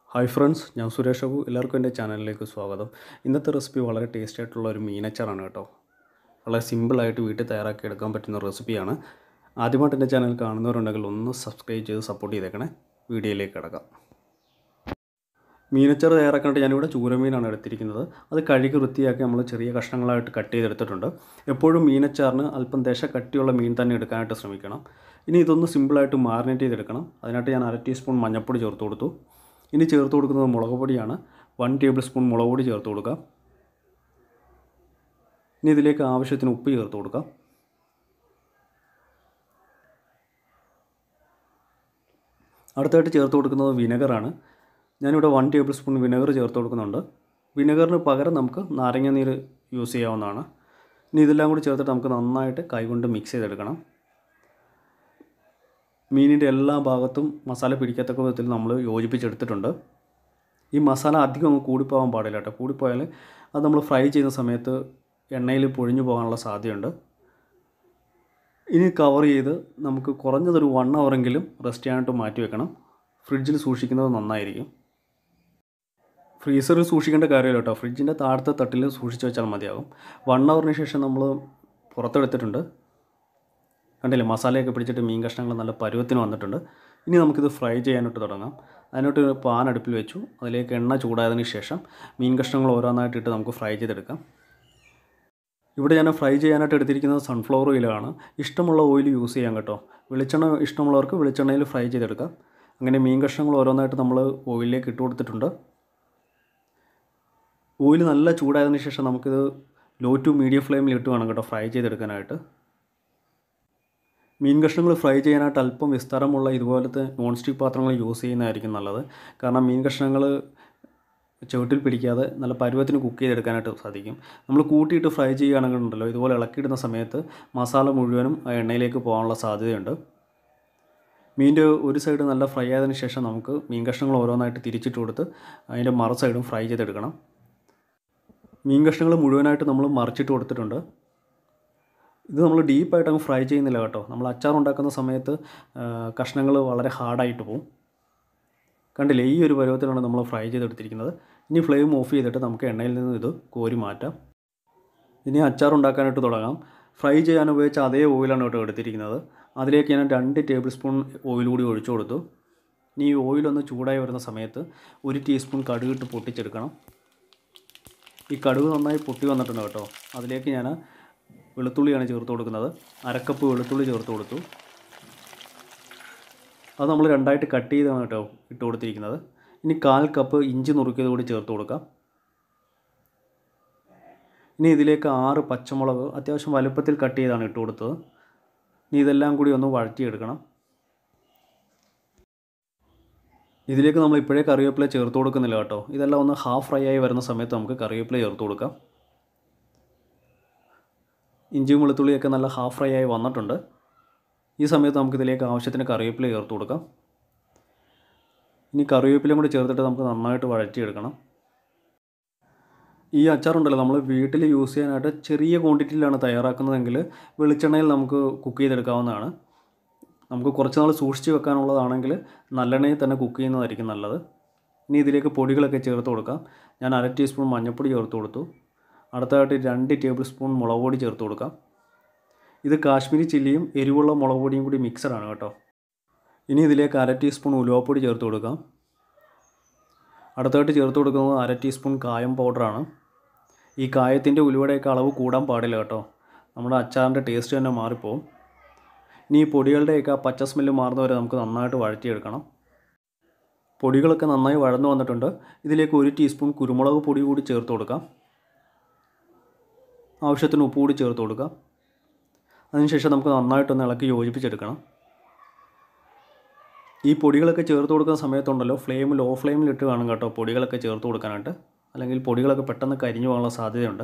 hi friends ഞാൻ സുരേഷ് അബു എല്ലാവർക്കും എൻ്റെ ചാനലിലേക്ക് സ്വാഗതം ഇന്നത്തെ റെസിപ്പി വളരെ ടേസ്റ്റി ആയിട്ടുള്ള ഒരു മീനച്ചാറാണ് കേട്ടോ വളരെ സിമ്പിളായിട്ട് വീട്ടിൽ തയ്യാറാക്കി എടുക്കാൻ പറ്റുന്ന റെസിപ്പിയാണ് ആദ്യമായിട്ട് എൻ്റെ ചാനൽ കാണുന്നവരുണ്ടെങ്കിൽ ഒന്ന് സബ്സ്ക്രൈബ് ചെയ്ത് സപ്പോർട്ട് ചെയ്തേക്കണേ വീഡിയോയിലേക്ക് കിടക്കാം മീനച്ചാറ് തയ്യാറാക്കാനായിട്ട് ഞാനിവിടെ ചൂരമീനാണ് എടുത്തിരിക്കുന്നത് അത് കഴുകി വൃത്തിയാക്കി നമ്മൾ ചെറിയ കഷ്ണങ്ങളായിട്ട് കട്ട് ചെയ്തെടുത്തിട്ടുണ്ട് എപ്പോഴും മീനച്ചാറിന് അല്പം ദശ കട്ടിയുള്ള മീൻ തന്നെ എടുക്കാനായിട്ട് ശ്രമിക്കണം ഇനി ഇതൊന്ന് സിമ്പിളായിട്ട് മാറിനേറ്റ് ചെയ്തെടുക്കണം അതിനായിട്ട് ഞാൻ അര ടീസ്പൂൺ മഞ്ഞൾപ്പൊടി ചേർത്ത് കൊടുത്തു ഇനി ചേർത്ത് കൊടുക്കുന്നത് മുളക് പൊടിയാണ് വൺ ടേബിൾ സ്പൂൺ മുളക് പൊടി ചേർത്ത് കൊടുക്കാം ഇനി ഇതിലേക്ക് ആവശ്യത്തിന് ഉപ്പ് ചേർത്ത് കൊടുക്കാം അടുത്തായിട്ട് ചേർത്ത് കൊടുക്കുന്നത് വിനെഗറാണ് ഞാനിവിടെ വൺ ടേബിൾ സ്പൂൺ വിനെഗർ ചേർത്ത് കൊടുക്കുന്നുണ്ട് വിനെഗറിന് പകരം നമുക്ക് നാരങ്ങ നീര് യൂസ് ചെയ്യാവുന്നതാണ് ഇനി ഇതെല്ലാം കൂടി ചേർത്തിട്ട് നമുക്ക് നന്നായിട്ട് കൈകൊണ്ട് മിക്സ് ചെയ്തെടുക്കണം മീനിൻ്റെ എല്ലാ ഭാഗത്തും മസാല പിടിക്കത്തക്ക വിധത്തിൽ നമ്മൾ യോജിപ്പിച്ചെടുത്തിട്ടുണ്ട് ഈ മസാല അധികം അങ്ങ് കൂടിപ്പോകാൻ പാടില്ല കേട്ടോ കൂടിപ്പോയാൽ അത് നമ്മൾ ഫ്രൈ ചെയ്യുന്ന സമയത്ത് എണ്ണയിൽ പൊഴിഞ്ഞു പോകാനുള്ള സാധ്യതയുണ്ട് ഇനി കവർ ചെയ്ത് നമുക്ക് കുറഞ്ഞതൊരു വൺ അവറെങ്കിലും റെസ്റ്റ് ചെയ്യാനായിട്ട് മാറ്റി വെക്കണം ഫ്രിഡ്ജിൽ സൂക്ഷിക്കുന്നത് നന്നായിരിക്കും ഫ്രീസറിൽ സൂക്ഷിക്കേണ്ട കാര്യമില്ല കേട്ടോ ഫ്രിഡ്ജിൻ്റെ താഴത്തെ തട്ടിൽ സൂക്ഷിച്ച് വെച്ചാൽ മതിയാകും വൺ അവറിന് ശേഷം നമ്മൾ പുറത്തെടുത്തിട്ടുണ്ട് കണ്ടില്ലേ മസാലയൊക്കെ പിടിച്ചിട്ട് മീൻ കഷ്ണങ്ങൾ നല്ല പരുവത്തിന് വന്നിട്ടുണ്ട് ഇനി നമുക്കിത് ഫ്രൈ ചെയ്യാനായിട്ട് തുടങ്ങാം അതിനോട്ട് പാൻ അടുപ്പിൽ വെച്ചു അതിലേക്ക് എണ്ണ ചൂടായതിന് ശേഷം മീൻ കഷ്ണങ്ങൾ ഓരോന്നായിട്ട് ഇട്ട് നമുക്ക് ഫ്രൈ ചെയ്തെടുക്കാം ഇവിടെ ഞാൻ ഫ്രൈ ചെയ്യാനായിട്ട് എടുത്തിരിക്കുന്നത് സൺഫ്ലവർ ഓയിലാണ് ഇഷ്ടമുള്ള ഓയിൽ യൂസ് ചെയ്യാം കേട്ടോ വെളിച്ചെണ്ണ ഇഷ്ടമുള്ളവർക്ക് വെളിച്ചെണ്ണയിൽ ഫ്രൈ ചെയ്തെടുക്കാം അങ്ങനെ മീൻ കഷ്ണങ്ങൾ ഓരോന്നായിട്ട് നമ്മൾ ഓയിലിലേക്ക് ഇട്ട് കൊടുത്തിട്ടുണ്ട് ഓയിൽ നല്ല ചൂടായതിന് ശേഷം നമുക്കിത് ലോ ടു മീഡിയം ഫ്ലെയിമിൽ ഇട്ട് വേണം കേട്ടോ ഫ്രൈ ചെയ്തെടുക്കാനായിട്ട് മീൻ കഷ്ണങ്ങൾ ഫ്രൈ ചെയ്യാനായിട്ട് അല്പം വിസ്താരമുള്ള ഇതുപോലത്തെ നോൺ സ്റ്റിക്ക് പാത്രങ്ങൾ യൂസ് ചെയ്യുന്നതായിരിക്കും നല്ലത് കാരണം മീൻ കഷ്ണങ്ങൾ ചുവട്ടിൽ പിടിക്കാതെ നല്ല പരുവത്തിന് കുക്ക് ചെയ്തെടുക്കാനായിട്ട് സാധിക്കും നമ്മൾ കൂട്ടിയിട്ട് ഫ്രൈ ചെയ്യുകയാണെങ്കിലുണ്ടല്ലോ ഇതുപോലെ ഇളക്കിയിടുന്ന സമയത്ത് മസാല മുഴുവനും ആ എണ്ണയിലേക്ക് പോകാനുള്ള സാധ്യതയുണ്ട് മീൻ്റെ ഒരു സൈഡ് നല്ല ഫ്രൈ ആയതിനു ശേഷം നമുക്ക് മീൻ കഷ്ണങ്ങൾ ഓരോന്നായിട്ട് തിരിച്ചിട്ട് കൊടുത്ത് അതിൻ്റെ മറു സൈഡും ഫ്രൈ ചെയ്തെടുക്കണം മീൻ കഷ്ണങ്ങൾ മുഴുവനായിട്ട് നമ്മൾ മറിച്ചിട്ട് കൊടുത്തിട്ടുണ്ട് ഇത് നമ്മൾ ഡീപ്പായിട്ട് അങ്ങ് ഫ്രൈ ചെയ്യുന്നില്ല കേട്ടോ നമ്മൾ അച്ചാർ ഉണ്ടാക്കുന്ന സമയത്ത് കഷ്ണങ്ങൾ വളരെ ഹാർഡായിട്ട് പോകും കണ്ടില്ലേ ഈ ഒരു പരുവത്തിലാണ് നമ്മൾ ഫ്രൈ ചെയ്തെടുത്തിരിക്കുന്നത് ഇനി ഫ്ലെയിം ഓഫ് ചെയ്തിട്ട് നമുക്ക് എണ്ണയിൽ നിന്ന് ഇത് കോരി മാറ്റാം ഇനി അച്ചാർ ഉണ്ടാക്കാനായിട്ട് തുടങ്ങാം ഫ്രൈ ചെയ്യാൻ ഉപയോഗിച്ച അതേ ഓയിലാണ് കേട്ടോ എടുത്തിരിക്കുന്നത് അതിലേക്ക് ഞാൻ രണ്ട് ടേബിൾ സ്പൂൺ ഓയിൽ കൂടി ഒഴിച്ചു കൊടുത്തു ഇനി ഈ ഓയിലൊന്ന് ചൂടായി വരുന്ന സമയത്ത് ഒരു ടീസ്പൂൺ കടുകിട്ട് പൊട്ടിച്ചെടുക്കണം ഈ കടുക് നന്നായി പൊട്ടി വന്നിട്ടുണ്ട് കേട്ടോ അതിലേക്ക് ഞാൻ വെളുത്തുള്ളിയാണ് ചേർത്ത് കൊടുക്കുന്നത് അരക്കപ്പ് വെളുത്തുള്ളി ചേർത്ത് കൊടുത്തു അത് നമ്മൾ രണ്ടായിട്ട് കട്ട് ചെയ്താണ് കേട്ടോ ഇട്ട് കൊടുത്തിരിക്കുന്നത് ഇനി കാൽ കപ്പ് ഇഞ്ചി നുറുക്കിയത് കൂടി ചേർത്ത് കൊടുക്കാം ഇനി ഇതിലേക്ക് ആറ് പച്ചമുളക് അത്യാവശ്യം വലുപ്പത്തിൽ കട്ട് ചെയ്താണ് ഇട്ട് കൊടുത്തത് ഇനി ഇതെല്ലാം കൂടി ഒന്ന് വഴറ്റിയെടുക്കണം ഇതിലേക്ക് നമ്മൾ ഇപ്പോഴേ കറിവേപ്പില ചേർത്ത് കൊടുക്കുന്നില്ല കേട്ടോ ഇതെല്ലാം ഒന്ന് ഹാഫ് ഫ്രൈ ആയി വരുന്ന സമയത്ത് നമുക്ക് കറിവേപ്പില ചേർത്ത് കൊടുക്കാം ഇഞ്ചിയും വെളുത്തുള്ളിയൊക്കെ നല്ല ഹാഫ് ഫ്രൈ ആയി വന്നിട്ടുണ്ട് ഈ സമയത്ത് നമുക്ക് ഇതിലേക്ക് ആവശ്യത്തിന് കറിവേപ്പില ചേർത്ത് കൊടുക്കാം ഇനി കറിവേപ്പിലയും കൂടി ചേർത്തിട്ട് നമുക്ക് നന്നായിട്ട് വഴറ്റിയെടുക്കണം ഈ അച്ചാറുണ്ടല്ലോ നമ്മൾ വീട്ടിൽ യൂസ് ചെയ്യാനായിട്ട് ചെറിയ ക്വാണ്ടിറ്റിയിലാണ് തയ്യാറാക്കുന്നതെങ്കിൽ വെളിച്ചെണ്ണയിൽ നമുക്ക് കുക്ക് ചെയ്തെടുക്കാവുന്നതാണ് നമുക്ക് കുറച്ച് നാൾ സൂക്ഷിച്ച് വെക്കാനുള്ളതാണെങ്കിൽ നല്ലെണ്ണയിൽ തന്നെ കുക്ക് ചെയ്യുന്നതായിരിക്കും നല്ലത് ഇനി ഇതിലേക്ക് പൊടികളൊക്കെ ചേർത്ത് കൊടുക്കാം ഞാൻ അര ടീസ്പൂൺ മഞ്ഞൾപ്പൊടി ചേർത്ത് കൊടുത്തു അടുത്തതായിട്ട് രണ്ട് ടേബിൾ സ്പൂൺ മുളക് പൊടി ചേർത്ത് കൊടുക്കാം ഇത് കാശ്മീരി ചില്ലിയും എരിവുള്ള മുളക് പൊടിയും കൂടി മിക്സഡാണ് കേട്ടോ ഇനി ഇതിലേക്ക് അര ടീസ്പൂൺ ഉലുവപ്പൊടി ചേർത്ത് കൊടുക്കാം അടുത്തായിട്ട് ചേർത്ത് കൊടുക്കുന്നത് അര ടീസ്പൂൺ കായം പൗഡറാണ് ഈ കായത്തിൻ്റെ ഉലുവയുടെയൊക്കെ അളവ് കൂടാൻ പാടില്ല കേട്ടോ നമ്മുടെ അച്ചാറിൻ്റെ ടേസ്റ്റ് തന്നെ മാറിപ്പോവും ഇനി ഈ പൊടികളുടെയൊക്കെ ആ പച്ച സ്മെല്ല് മാറുന്നവരെ നമുക്ക് നന്നായിട്ട് വഴറ്റിയെടുക്കണം പൊടികളൊക്കെ നന്നായി വഴന്നു വന്നിട്ടുണ്ട് ഇതിലേക്ക് ഒരു ടീസ്പൂൺ കുരുമുളക് പൊടി കൂടി ചേർത്ത് കൊടുക്കാം ആവശ്യത്തിന് ഉപ്പ് കൂടി ചേർത്ത് കൊടുക്കാം അതിനുശേഷം നമുക്ക് നന്നായിട്ടൊന്ന് ഇളക്കി യോജിപ്പിച്ചെടുക്കണം ഈ പൊടികളൊക്കെ ചേർത്ത് കൊടുക്കുന്ന സമയത്തുണ്ടല്ലോ ഫ്ലെയിം ലോ ഫ്ലെയിമിലിട്ട് വേണം കേട്ടോ പൊടികളൊക്കെ ചേർത്ത് കൊടുക്കാനായിട്ട് അല്ലെങ്കിൽ പൊടികളൊക്കെ പെട്ടെന്ന് കരിഞ്ഞു പോകാനുള്ള സാധ്യതയുണ്ട്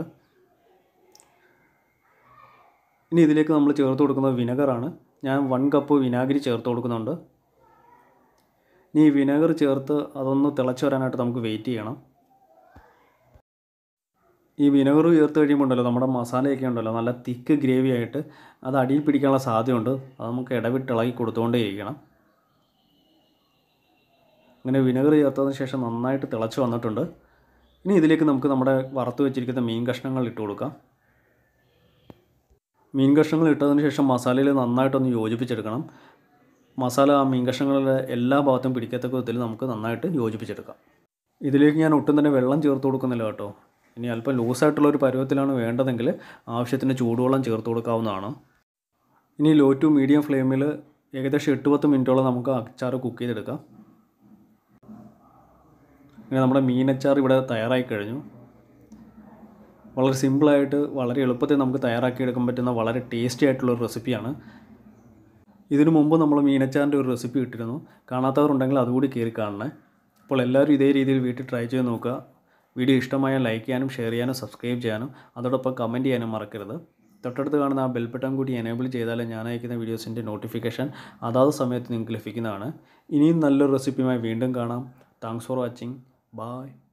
ഇനി ഇതിലേക്ക് നമ്മൾ ചേർത്ത് കൊടുക്കുന്നത് വിനെഗറാണ് ഞാൻ വൺ കപ്പ് വിനാഗിരി ചേർത്ത് കൊടുക്കുന്നുണ്ട് ഇനി ഈ വിനെഗർ ചേർത്ത് അതൊന്ന് തിളച്ച് വരാനായിട്ട് നമുക്ക് വെയിറ്റ് ചെയ്യണം ഈ വിനെഗർ ചേർത്ത് കഴിയുമ്പോൾ ഉണ്ടല്ലോ നമ്മുടെ മസാലയൊക്കെ ഉണ്ടല്ലോ നല്ല തിക്ക് ഗ്രേവി ആയിട്ട് അത് അടിയിൽ പിടിക്കാനുള്ള സാധ്യതയുണ്ട് അത് നമുക്ക് ഇടവിട്ട് ഇളകി കൊടുത്തുകൊണ്ടേ ഇരിക്കണം അങ്ങനെ വിനെഗർ ചേർത്തതിന് ശേഷം നന്നായിട്ട് തിളച്ച് വന്നിട്ടുണ്ട് ഇനി ഇതിലേക്ക് നമുക്ക് നമ്മുടെ വറുത്ത് വെച്ചിരിക്കുന്ന മീൻ കഷ്ണങ്ങൾ ഇട്ട് കൊടുക്കാം മീൻ കഷ്ണങ്ങൾ ഇട്ടതിന് ശേഷം മസാലയിൽ നന്നായിട്ടൊന്ന് യോജിപ്പിച്ചെടുക്കണം മസാല ആ മീൻ കഷ്ണങ്ങളുടെ എല്ലാ ഭാഗത്തും പിടിക്കത്തക്ക വിധത്തിൽ നമുക്ക് നന്നായിട്ട് യോജിപ്പിച്ചെടുക്കാം ഇതിലേക്ക് ഞാൻ ഒട്ടും തന്നെ വെള്ളം ചേർത്ത് കൊടുക്കുന്നില്ല കേട്ടോ ഇനി അല്പം ലൂസായിട്ടുള്ള ഒരു പരുവത്തിലാണ് വേണ്ടതെങ്കിൽ ആവശ്യത്തിന് ചൂടുവെള്ളം ചേർത്ത് കൊടുക്കാവുന്നതാണ് ഇനി ലോ ടു മീഡിയം ഫ്ലെയിമിൽ ഏകദേശം എട്ട് പത്ത് മിനിറ്റോളം നമുക്ക് അച്ചാർ കുക്ക് ചെയ്തെടുക്കാം ഇനി നമ്മുടെ മീനച്ചാർ ഇവിടെ തയ്യാറായി കഴിഞ്ഞു വളരെ സിമ്പിളായിട്ട് വളരെ എളുപ്പത്തിൽ നമുക്ക് തയ്യാറാക്കിയെടുക്കാൻ പറ്റുന്ന വളരെ ടേസ്റ്റി ആയിട്ടുള്ള ഒരു റെസിപ്പിയാണ് ഇതിനു മുമ്പ് നമ്മൾ മീനച്ചാറിൻ്റെ ഒരു റെസിപ്പി ഇട്ടിരുന്നു കാണാത്തവരുണ്ടെങ്കിൽ അതുകൂടി കയറി കാണണേ അപ്പോൾ എല്ലാവരും ഇതേ രീതിയിൽ വീട്ടിൽ ട്രൈ ചെയ്ത് നോക്കുക വീഡിയോ ഇഷ്ടമായാൽ ലൈക്ക് ചെയ്യാനും ഷെയർ ചെയ്യാനും സബ്സ്ക്രൈബ് ചെയ്യാനും അതോടൊപ്പം കമൻറ്റ് ചെയ്യാനും മറക്കരുത് തൊട്ടടുത്ത് കാണുന്ന ആ ബെൽ ബട്ടൺ കൂടി എനേബിൾ ചെയ്താലേ ഞാൻ അയക്കുന്ന വീഡിയോസിൻ്റെ നോട്ടിഫിക്കേഷൻ അതാത് സമയത്ത് നിങ്ങൾക്ക് ലഭിക്കുന്നതാണ് ഇനിയും നല്ലൊരു റെസിപ്പിയുമായി വീണ്ടും കാണാം താങ്ക്സ് ഫോർ വാച്ചിങ് ബായ്